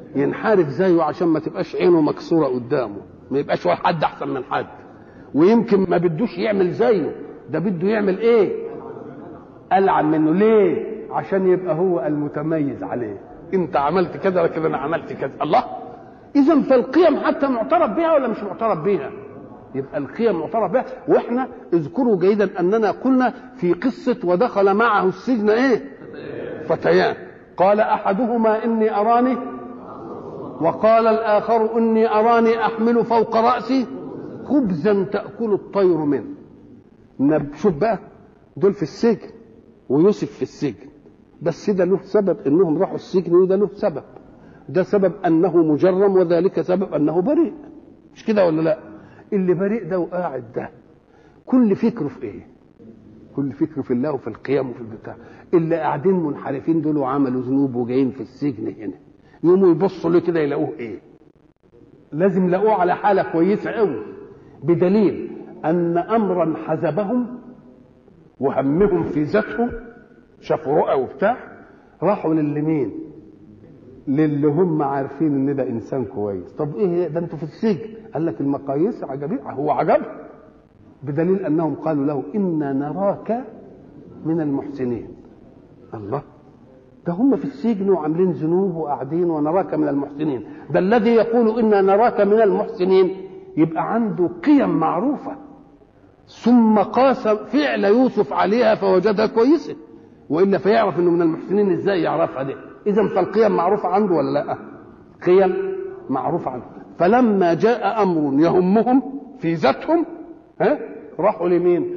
ينحرف زيه عشان ما تبقاش عينه مكسوره قدامه ما يبقاش حد احسن من حد ويمكن ما بدوش يعمل زيه ده بده يعمل ايه العن منه ليه عشان يبقى هو المتميز عليه انت عملت كذا لكن انا عملت كذا الله اذا فالقيم حتى معترف بها ولا مش معترف بها يبقى القيم معترف بها واحنا اذكروا جيدا اننا قلنا في قصه ودخل معه السجن ايه فتيان قال احدهما اني اراني وقال الاخر اني اراني احمل فوق راسي خبزا تاكل الطير منه نب- شوف بقى دول في السجن ويوسف في السجن بس ده له سبب انهم راحوا السجن وده له سبب ده سبب انه مجرم وذلك سبب انه بريء مش كده ولا لا اللي بريء ده وقاعد ده كل فكره في ايه كل فكره في الله وفي القيام وفي البتاع اللي قاعدين منحرفين دول وعملوا ذنوب وجايين في السجن هنا يقوموا يبصوا له كده يلاقوه ايه لازم يلاقوه على حاله كويسه قوي بدليل ان امرا حزبهم وهمهم في ذاتهم شافوا رؤى وبتاع راحوا للمين للي هم عارفين ان ده انسان كويس طب ايه ده انتوا في السجن قال لك المقاييس عجبيه هو عجب بدليل انهم قالوا له انا نراك من المحسنين الله ده هم في السجن وعاملين ذنوب وقاعدين ونراك من المحسنين ده الذي يقول انا نراك من المحسنين يبقى عنده قيم معروفه ثم قاس فعل يوسف عليها فوجدها كويسه والا فيعرف انه من المحسنين ازاي يعرفها دي اذا فالقيم معروفه عنده ولا لا قيم معروفه عنده فلما جاء امر يهمهم في ذاتهم ها راحوا لمين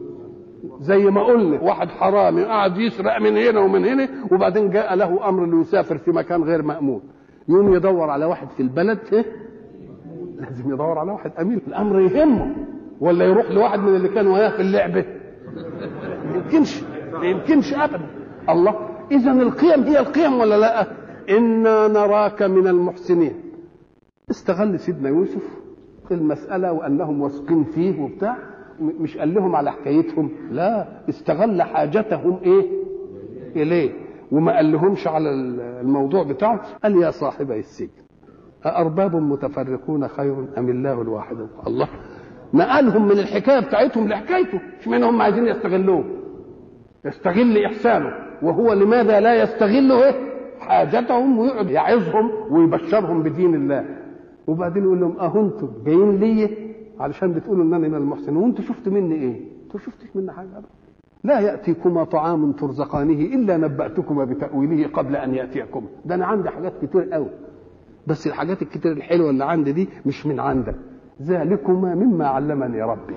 زي ما قلنا واحد حرامي قاعد يسرق من هنا ومن هنا وبعدين جاء له امر ليسافر في مكان غير مامون يقوم يدور على واحد في البلد إيه؟ لازم يدور على واحد امين الامر يهمه ولا يروح لواحد من اللي كان وياه في اللعبه ما يمكنش ما يمكنش ابدا الله اذا القيم هي القيم ولا لا انا نراك من المحسنين استغل سيدنا يوسف في المساله وانهم واثقين فيه وبتاع م- مش قال لهم على حكايتهم لا استغل حاجتهم ايه اليه وما قال لهمش على الموضوع بتاعه قال يا صاحبي السجن أأرباب متفرقون خير أم الله الواحد الله نقلهم من الحكاية بتاعتهم لحكايته مش معنى هم عايزين يستغلوه يستغل إحسانه وهو لماذا لا يستغل إيه؟ حاجتهم ويقعد يعظهم ويبشرهم بدين الله وبعدين يقول لهم أهو أنتم جايين لي علشان بتقولوا إن أنا من المحسنين وأنتوا شفتوا مني إيه؟ أنتوا شفتش مني حاجة أبدا لا يأتيكما طعام ترزقانه إلا نبأتكما بتأويله قبل أن يأتيكما ده أنا عندي حاجات كتير قوي بس الحاجات الكتير الحلوه اللي عندي دي مش من عندك ذلكما مما علمني ربي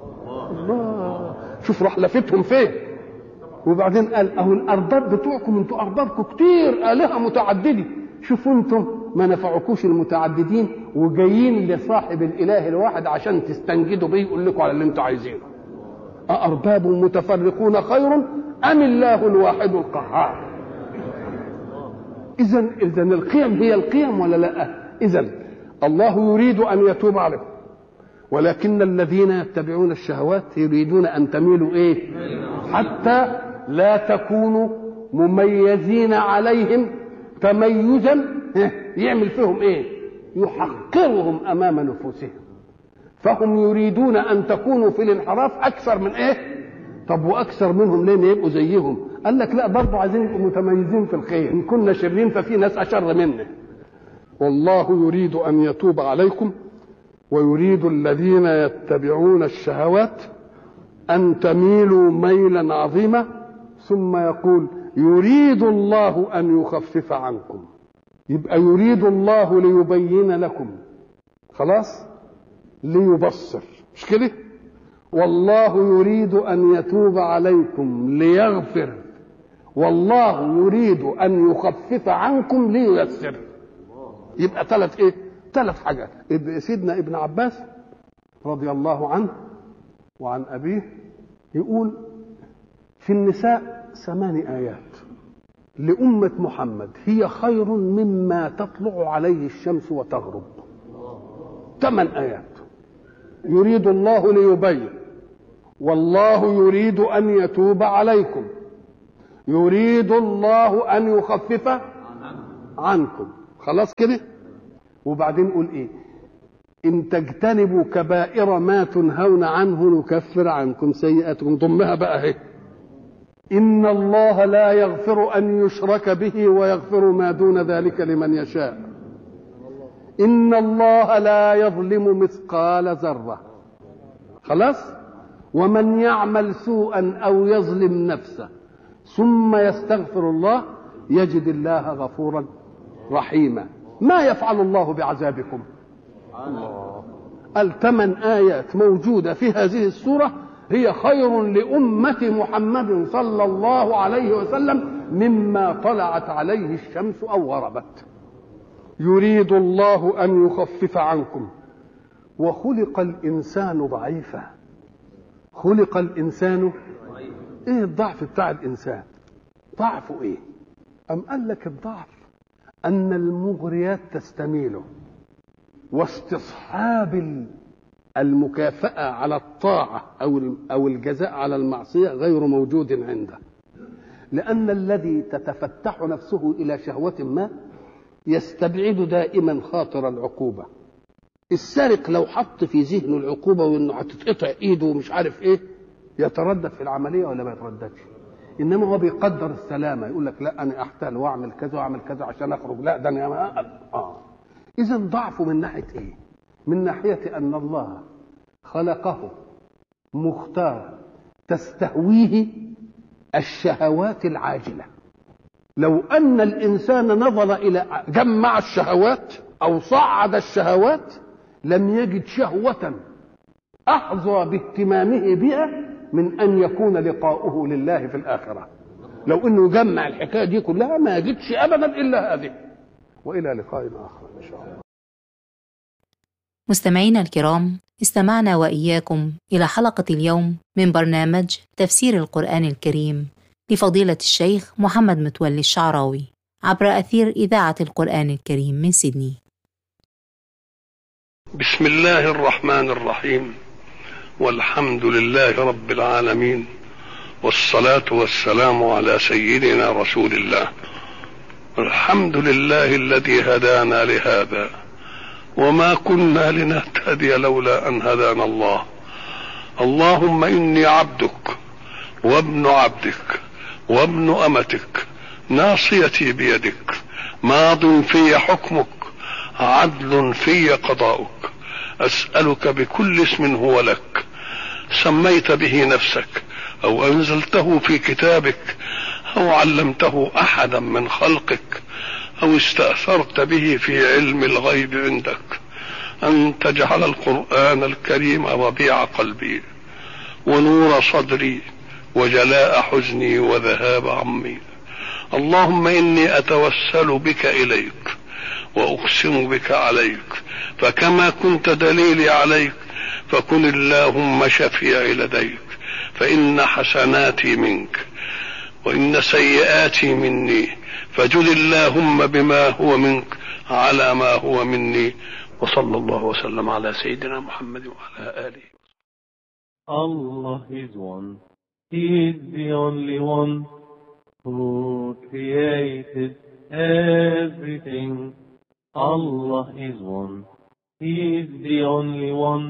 الله شوف راح لفتهم فين وبعدين قال اهو الارباب بتوعكم انتوا اربابكم كتير الهه متعدده شوفوا انتم ما نفعكوش المتعددين وجايين لصاحب الاله الواحد عشان تستنجدوا بيه يقول لكم على اللي انتوا عايزينه أأرباب متفرقون خير أم الله الواحد القهار اذا اذا القيم هي القيم ولا لا اذا الله يريد ان يتوب عليكم ولكن الذين يتبعون الشهوات يريدون ان تميلوا ايه حتى لا تكونوا مميزين عليهم تميزا يعمل فيهم ايه يحقرهم امام نفوسهم فهم يريدون ان تكونوا في الانحراف اكثر من ايه طب واكثر منهم ليه يبقوا زيهم قال لك لا برضه عايزين يبقوا متميزين في الخير ان كنا شرين ففي ناس اشر منا والله يريد ان يتوب عليكم ويريد الذين يتبعون الشهوات ان تميلوا ميلا عظيما ثم يقول يريد الله ان يخفف عنكم يبقى يريد الله ليبين لكم خلاص ليبصر مش كده والله يريد ان يتوب عليكم ليغفر والله يريد ان يخفف عنكم لييسر يبقى ثلاث ايه ثلاث حاجات سيدنا ابن عباس رضي الله عنه وعن ابيه يقول في النساء ثمان ايات لأمة محمد هي خير مما تطلع عليه الشمس وتغرب ثمان آيات يريد الله ليبين والله يريد ان يتوب عليكم يريد الله ان يخفف عنكم خلاص كده وبعدين قول ايه ان تجتنبوا كبائر ما تنهون عنه نكفر عنكم سيئاتكم ضمها بقى اهي ان الله لا يغفر ان يشرك به ويغفر ما دون ذلك لمن يشاء ان الله لا يظلم مثقال ذره خلاص ومن يعمل سوءا او يظلم نفسه ثم يستغفر الله يجد الله غفورا رحيما ما يفعل الله بعذابكم الله الثمان آيات موجودة في هذه السورة هي خير لأمة محمد صلى الله عليه وسلم مما طلعت عليه الشمس أو غربت يريد الله أن يخفف عنكم وخلق الإنسان ضعيفا خلق الإنسان إيه الضعف بتاع الإنسان ضعفه إيه أم قال لك الضعف أن المغريات تستميله واستصحاب المكافأة على الطاعة أو أو الجزاء على المعصية غير موجود عنده لأن الذي تتفتح نفسه إلى شهوة ما يستبعد دائما خاطر العقوبة السارق لو حط في ذهنه العقوبة وإنه هتتقطع إيده ومش عارف إيه يتردد في العملية ولا ما يترددش انما هو بيقدر السلامه يقول لك لا انا احتال واعمل كذا واعمل كذا عشان اخرج لا ده انا اه اذا ضعفه من ناحيه ايه من ناحيه ان الله خلقه مختار تستهويه الشهوات العاجله لو ان الانسان نظر الى جمع الشهوات او صعد الشهوات لم يجد شهوه احظى باهتمامه بها من ان يكون لقاؤه لله في الاخره لو انه يجمع الحكايه دي كلها ما يجدش ابدا الا هذه والى لقاء اخر ان شاء الله مستمعينا الكرام استمعنا واياكم الى حلقه اليوم من برنامج تفسير القران الكريم لفضيله الشيخ محمد متولي الشعراوي عبر اثير اذاعه القران الكريم من سيدني بسم الله الرحمن الرحيم والحمد لله رب العالمين والصلاة والسلام على سيدنا رسول الله الحمد لله الذي هدانا لهذا وما كنا لنهتدي لولا أن هدانا الله اللهم إني عبدك وابن عبدك وابن أمتك ناصيتي بيدك ماض في حكمك عدل في قضاؤك أسألك بكل اسم هو لك سميت به نفسك أو أنزلته في كتابك أو علمته أحدا من خلقك أو استأثرت به في علم الغيب عندك أن تجعل القرآن الكريم ربيع قلبي ونور صدري وجلاء حزني وذهاب عمي اللهم إني أتوسل بك إليك واقسم بك عليك فكما كنت دليلي عليك فكن اللهم شفيعي لديك فان حسناتي منك وان سيئاتي مني فجد اللهم بما هو منك على ما هو مني وصلى الله وسلم على سيدنا محمد وعلى اله Allah is one. He is the only one who created everything. Allah is one. He is the only one